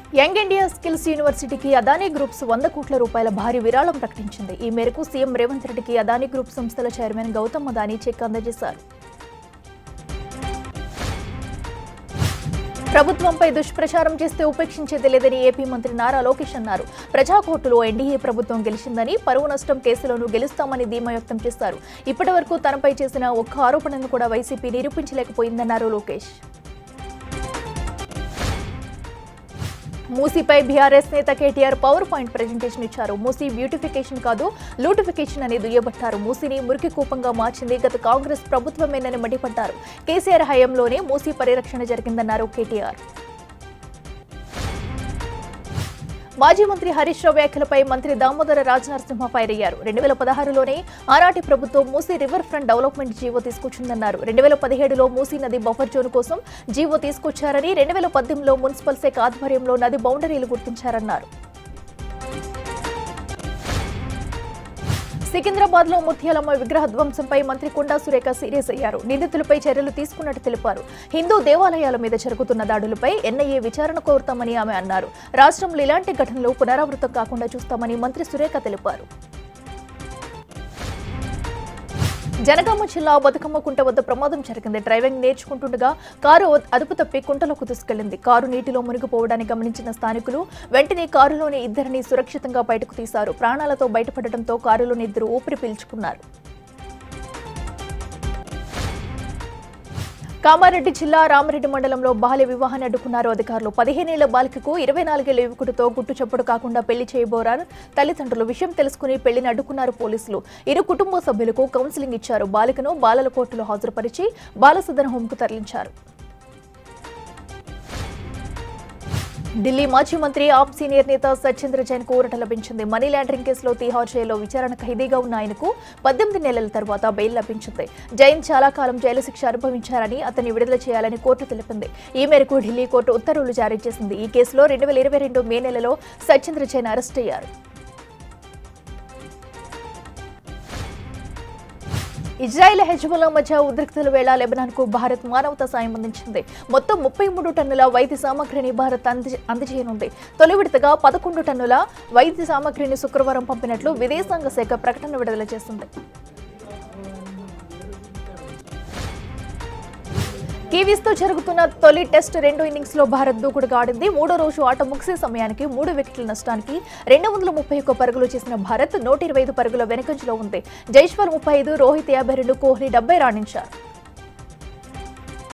young India skills యూనివర్సిటీకి Adani groups వంద కోట్ల రూపాయల భారీ విరాళం ప్రకటించింది ఈ మేరకు సీఎం రేవంత్ రెడ్డికి అదానీ గ్రూప్ సంస్థల చైర్మన్ గౌతమ్ అదానీ చెక్ అందజేశారు ప్రభుత్వంపై దుష్ప్రచారం చేస్తే ఉపేక్షించేది లేదని ఏపీ మంత్రి నారా లోకేష్ అన్నారు ప్రజా కోర్టులో ఎన్డీఏ ప్రభుత్వం గెలిచిందని పరువు నష్టం కేసులోనూ గెలుస్తామని ధీమా వ్యక్తం చేశారు ఇప్పటివరకు తనపై చేసిన ఒక్క ఆరోపణను కూడా వైసీపీ నిరూపించలేకపోయిందన్నారు లోకేష్ మూసీపై బీఆర్ఎస్ నేత కేటీఆర్ పవర్ పాయింట్ ప్రెజెంటేషన్ ఇచ్చారు మూసీ బ్యూటిఫికేషన్ కాదు లూటిఫికేషన్ అని దుయ్యబట్టారు మూసీని మురికి కూపంగా మార్చింది గత కాంగ్రెస్ ప్రభుత్వమేనని మండిపడ్డారు కేసీఆర్ హయాంలోనే మూసీ పరిరక్షణ జరిగిందన్నారు కేటీఆర్ మాజీ మంత్రి హరీష్ రావు వ్యాఖ్యలపై మంత్రి దామోదర రాజనరసింహ ఫైర్ అయ్యారు రెండు వేల పదహారులోనే ఆనాటి ప్రభుత్వం Musi river front development GO తీసుకొచ్చిందన్నారు రెండు వేల పదిహేడులో మూసీ నది బఫర్ జోన్ కోసం జీవో తీసుకొచ్చారని రెండు వేల పద్దెనిమిదిలో మున్సిపల్ శాఖ ఆధ్వర్యంలో నది బౌండరీలు గుర్తించారన్నారు సికింద్రాబాద్ లో ముత్యాలమ్మ విగ్రహ ధ్వంసంపై మంత్రి కొండా సురేఖ సీరియస్ అయ్యారు నిందితులపై చర్యలు తీసుకున్నట్టు తెలిపారు హిందూ దేవాలయాల మీద జరుగుతున్న దాడులపై ఎన్ఐఏ విచారణ కోరుతామని ఆమె అన్నారు రాష్ట్రంలో ఇలాంటి ఘటనలు పునరావృతం కాకుండా చూస్తామని మంత్రి సురేఖ తెలిపారు జనగామ జిల్లా బతుకమ్మ కుంట వద్ద ప్రమాదం జరిగింది డ్రైవింగ్ నేర్చుకుంటుండగా కారు అదుపు తప్పి కుంటలోకి దూసుకెళ్లింది కారు నీటిలో మునిగిపోవడాన్ని గమనించిన స్థానికులు వెంటనే కారులోని ఇద్దరిని సురక్షితంగా బయటకు తీశారు ప్రాణాలతో బయటపడటంతో కారులోని ఇద్దరు ఊపిరి పీల్చుకున్నారు కామారెడ్డి జిల్లా రామరెడ్డి మండలంలో బాల్య వివాహాన్ని అడ్డుకున్నారు అధికారులు పదిహేనేళ్ల బాలికకు ఇరవై నాలుగేళ్ల యువకుడితో గుట్టు చప్పుడు కాకుండా పెళ్లి చేయబోరారు తల్లిదండ్రులు విషయం తెలుసుకుని పెళ్లిని అడ్డుకున్నారు పోలీసులు ఇరు కుటుంబ సభ్యులకు కౌన్సిలింగ్ ఇచ్చారు బాలికను బాలల కోర్టులో హాజరుపరిచి బాలసదన హోంకు తరలించారు ఢిల్లీ మాజీ మంత్రి ఆప్ సీనియర్ నేత సత్యేంద్ర జైన్ కు ఊరట లభించింది మనీ లాండరింగ్ కేసులో తీహార్ జైల్లో విచారణ ఖైదీగా ఉన్న ఆయనకు పద్దెనిమిది నెలల తర్వాత బెయిల్ లభించింది జైన్ చాలా కాలం జైలు శిక్ష అనుభవించారని అతన్ని విడుదల చేయాలని కోర్టు తెలిపింది ఈ మేరకు ఢిల్లీ కోర్టు ఉత్తర్వులు జారీ చేసింది ఈ కేసులో రెండు వేల ఇరవై రెండు మే నెలలో సత్యేంద్ర జైన్ అరెస్ట్ అయ్యారు ఇజ్రాయెల్ హెజ్బుల్లా మధ్య ఉద్రిక్తల వేళ లెబనాన్ కు భారత్ మానవతా సాయం అందించింది మొత్తం ముప్పై మూడు టన్నుల వైద్య సామగ్రిని భారత్ అంది అందజేయనుంది తొలి విడతగా పదకొండు టన్నుల వైద్య సామగ్రిని శుక్రవారం పంపినట్లు విదేశాంగ శాఖ ప్రకటన విడుదల చేసింది కివీస్తో జరుగుతున్న తొలి టెస్ట్ రెండో ఇన్నింగ్స్ లో భారత్ దూకుడుగా ఆడింది మూడో రోజు ఆట ముగిసే సమయానికి మూడు వికెట్ల నష్టానికి రెండు వందల ముప్పై ఒక్క పరుగులు చేసిన భారత్ నూట ఇరవై ఐదు పరుగుల వెనుకంజలో ఉంది జైష్వాల్ ముప్పై ఐదు రోహిత్ యాభై రెండు కోహ్లీ డెబ్బై రాణించారు